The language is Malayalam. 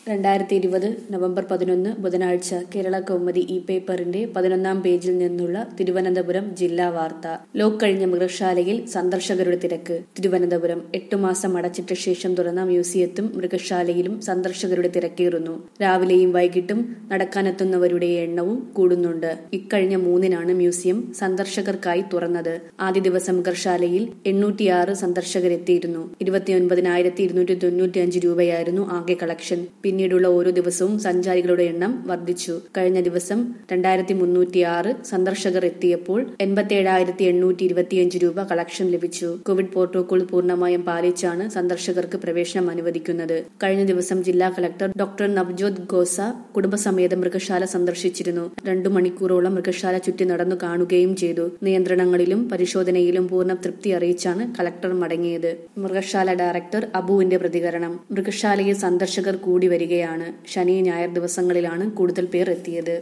രണ്ടായിരത്തി ഇരുപത് നവംബർ പതിനൊന്ന് ബുധനാഴ്ച കേരള കൗമുദി ഇ പേപ്പറിന്റെ പതിനൊന്നാം പേജിൽ നിന്നുള്ള തിരുവനന്തപുരം ജില്ലാ വാർത്ത ലോക്ക് കഴിഞ്ഞ മൃഗശാലയിൽ സന്ദർശകരുടെ തിരക്ക് തിരുവനന്തപുരം എട്ടു മാസം അടച്ചിട്ട ശേഷം തുറന്ന മ്യൂസിയത്തും മൃഗശാലയിലും സന്ദർശകരുടെ തിരക്കേറുന്നു രാവിലെയും വൈകിട്ടും നടക്കാനെത്തുന്നവരുടെ എണ്ണവും കൂടുന്നുണ്ട് ഇക്കഴിഞ്ഞ മൂന്നിനാണ് മ്യൂസിയം സന്ദർശകർക്കായി തുറന്നത് ആദ്യ ദിവസം മൃഗശാലയിൽ എണ്ണൂറ്റിയാറ് സന്ദർശകരെത്തിയിരുന്നു ഇരുപത്തിയൊൻപതിനായിരത്തി ഇരുന്നൂറ്റി തൊണ്ണൂറ്റി അഞ്ച് രൂപയായിരുന്നു ആകെ കളക്ഷൻ പിന്നീടുള്ള ഓരോ ദിവസവും സഞ്ചാരികളുടെ എണ്ണം വർദ്ധിച്ചു കഴിഞ്ഞ ദിവസം രണ്ടായിരത്തി മുന്നൂറ്റിയാറ് സന്ദർശകർ എത്തിയപ്പോൾ എൺപത്തിയേഴായിരത്തി എണ്ണൂറ്റി ഇരുപത്തിയഞ്ച് രൂപ കളക്ഷൻ ലഭിച്ചു കോവിഡ് പ്രോട്ടോകോൾ പൂർണ്ണമായും പാലിച്ചാണ് സന്ദർശകർക്ക് പ്രവേശനം അനുവദിക്കുന്നത് കഴിഞ്ഞ ദിവസം ജില്ലാ കളക്ടർ ഡോക്ടർ നവ്ജോത് ഗോസ കുടുംബസമേതം മൃഗശാല സന്ദർശിച്ചിരുന്നു രണ്ടു മണിക്കൂറോളം മൃഗശാല ചുറ്റി നടന്നു കാണുകയും ചെയ്തു നിയന്ത്രണങ്ങളിലും പരിശോധനയിലും പൂർണ്ണ തൃപ്തി അറിയിച്ചാണ് കളക്ടർ മടങ്ങിയത് മൃഗശാല ഡയറക്ടർ അബുവിന്റെ പ്രതികരണം മൃഗശാലയിൽ സന്ദർശകർ കൂടി വരികയാണ് ശനി ഞായർ ദിവസങ്ങളിലാണ് കൂടുതൽ പേർ എത്തിയത്